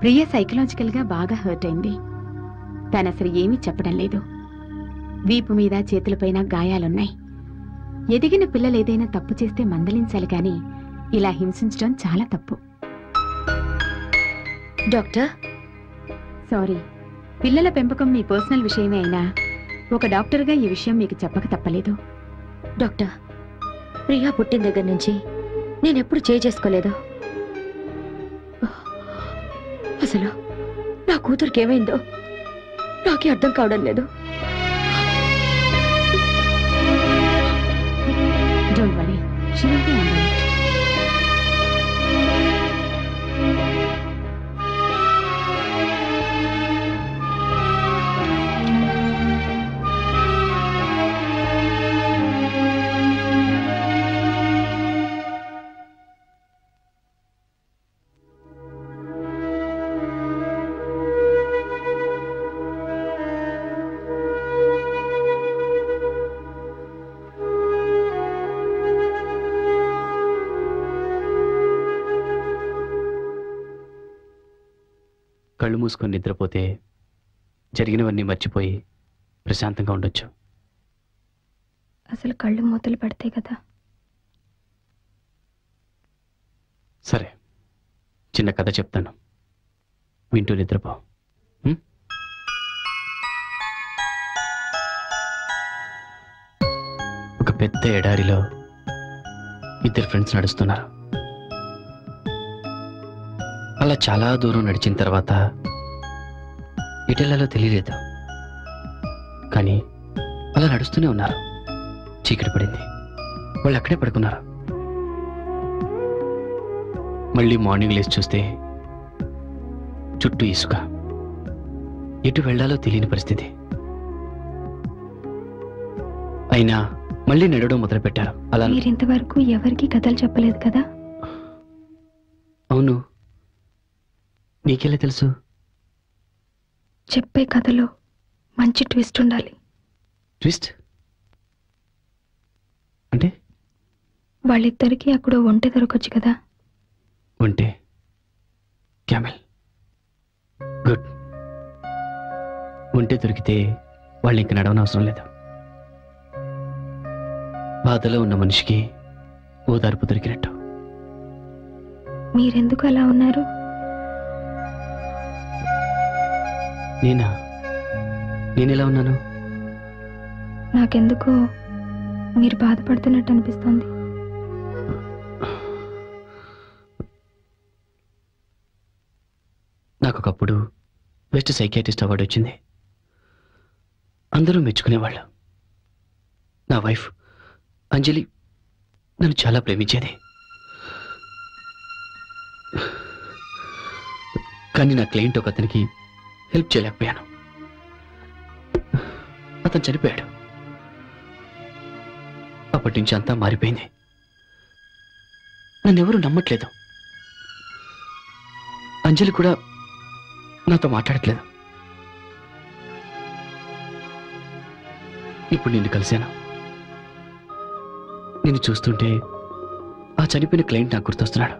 ప్రియ సైకలాజికల్గా బాగా హర్ట్ అయింది తను అసలు ఏమీ చెప్పడం లేదు వీపు మీద చేతులపైన గాయాలున్నాయి ఎదిగిన పిల్లలు ఏదైనా తప్పు చేస్తే మందలించాలి కానీ ఇలా హింసించడం చాలా తప్పు డాక్టర్ సారీ పిల్లల పెంపకం మీ పర్సనల్ విషయమే అయినా ఒక డాక్టర్గా ఈ విషయం మీకు చెప్పక తప్పలేదు డాక్టర్ ప్రియా పుట్టిన దగ్గర నుంచి నేనెప్పుడు చేయి చేసుకోలేదు అసలు నా కూతురికి ఏమైందో నాకే అర్థం కావడం లేదు don't worry she will be all right కళ్ళు మూసుకొని నిద్రపోతే జరిగినవన్నీ మర్చిపోయి ప్రశాంతంగా ఉండొచ్చు అసలు కళ్ళు మూతలు పడతాయి కదా సరే చిన్న కథ చెప్తాను వింటూ నిద్రపో ఉం? ఒక పెద్ద ఎడారిలో ఇద్దరు ఫ్రెండ్స్ నడుస్తున్నారు అలా చాలా దూరం నడిచిన తర్వాత ఎటెళ్లాలో తెలియలేదు కానీ అలా నడుస్తూనే ఉన్నారు చీకటి పడింది వాళ్ళు అక్కడే పడుకున్నారు మళ్ళీ మార్నింగ్ లేచి చూస్తే చుట్టూ ఇసుక ఎటు వెళ్ళాలో తెలియని పరిస్థితి అయినా మళ్ళీ నడవడం మొదలుపెట్టారు అలా మీరు ఇంతవరకు ఎవరికి కథలు చెప్పలేదు కదా అవును నీకెలా తెలుసు చెప్పే కథలో మంచి ట్విస్ట్ ఉండాలి ట్విస్ట్ అంటే వాళ్ళిద్దరికీ అక్కడ ఒంటె దొరకొచ్చు కదా ఉంటే క్యామెల్ గుడ్ ఉంటే దొరికితే వాళ్ళు ఇంక నడవనవసరం లేదు బాధలో ఉన్న మనిషికి ఓదార్పు దొరికినట్టు మీరెందుకు అలా ఉన్నారు నేనా నేనెలా ఉన్నాను నాకెందుకో మీరు బాధపడుతున్నట్టు అనిపిస్తుంది నాకు ఒకప్పుడు బెస్ట్ సైకియాట్రిస్ట్ అవార్డు వచ్చింది అందరూ మెచ్చుకునేవాళ్ళు నా వైఫ్ అంజలి నన్ను చాలా ప్రేమించేది కానీ నా క్లయింట్ ఒక అతనికి హెల్ప్ చేయలేకపోయాను అతను చనిపోయాడు అప్పటి నుంచి అంతా మారిపోయింది నన్నెవరూ నమ్మట్లేదు అంజలి కూడా నాతో మాట్లాడట్లేదు ఇప్పుడు నిన్ను కలిశాను నిన్ను చూస్తుంటే ఆ చనిపోయిన క్లయింట్ నాకు గుర్తొస్తున్నాడు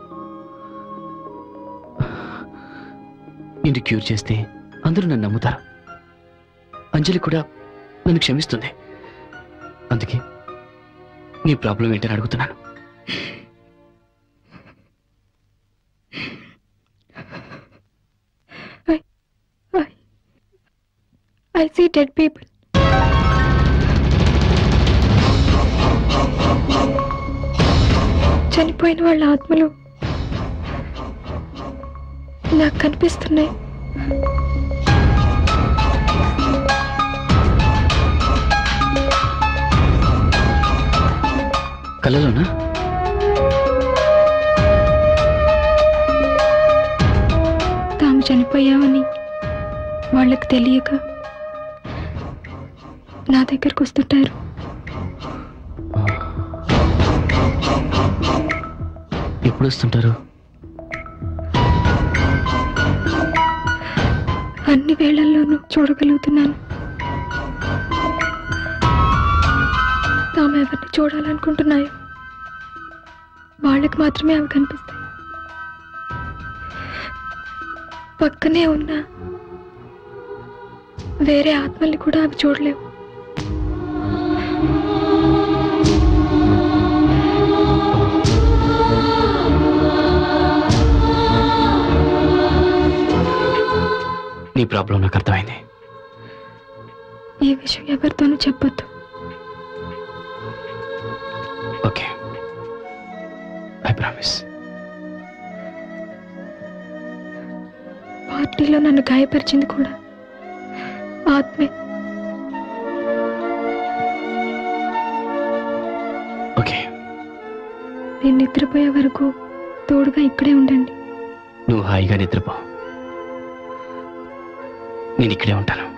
నిన్ను క్యూర్ చేస్తే అందరూ నన్ను నమ్ముతారు అంజలి కూడా నన్ను క్షమిస్తుంది అందుకే నీ ప్రాబ్లం ఏంటని అడుగుతున్నాను ఐ సీ డెడ్ పీపుల్ చనిపోయిన వాళ్ళ ఆత్మలు నాకు కనిపిస్తున్నాయి కళ్ళలోనా తాము చనిపోయామని వాళ్ళకి తెలియక నా దగ్గరకు వస్తుంటారు ఎప్పుడు వస్తుంటారు అన్ని వేళల్లోనూ చూడగలుగుతున్నాను తాము ఎవరిని చూడాలనుకుంటున్నాయో వాళ్ళకి మాత్రమే అవి కనిపిస్తాయి పక్కనే ఉన్నా వేరే ఆత్మల్ని కూడా అవి చూడలేవు నీ ప్రాబ్లం నాకు అర్థమైంది ఈ విషయం ఎవరితోనూ చెప్పొద్దు ఓకే ఐ ప్రామిస్ పార్టీలో నన్ను గాయపరిచింది కూడా ఆత్మే ఓకే నేను నిద్రపోయే వరకు తోడుగా ఇక్కడే ఉండండి నువ్వు హాయిగా నిద్రపో నేను ఇక్కడే ఉంటాను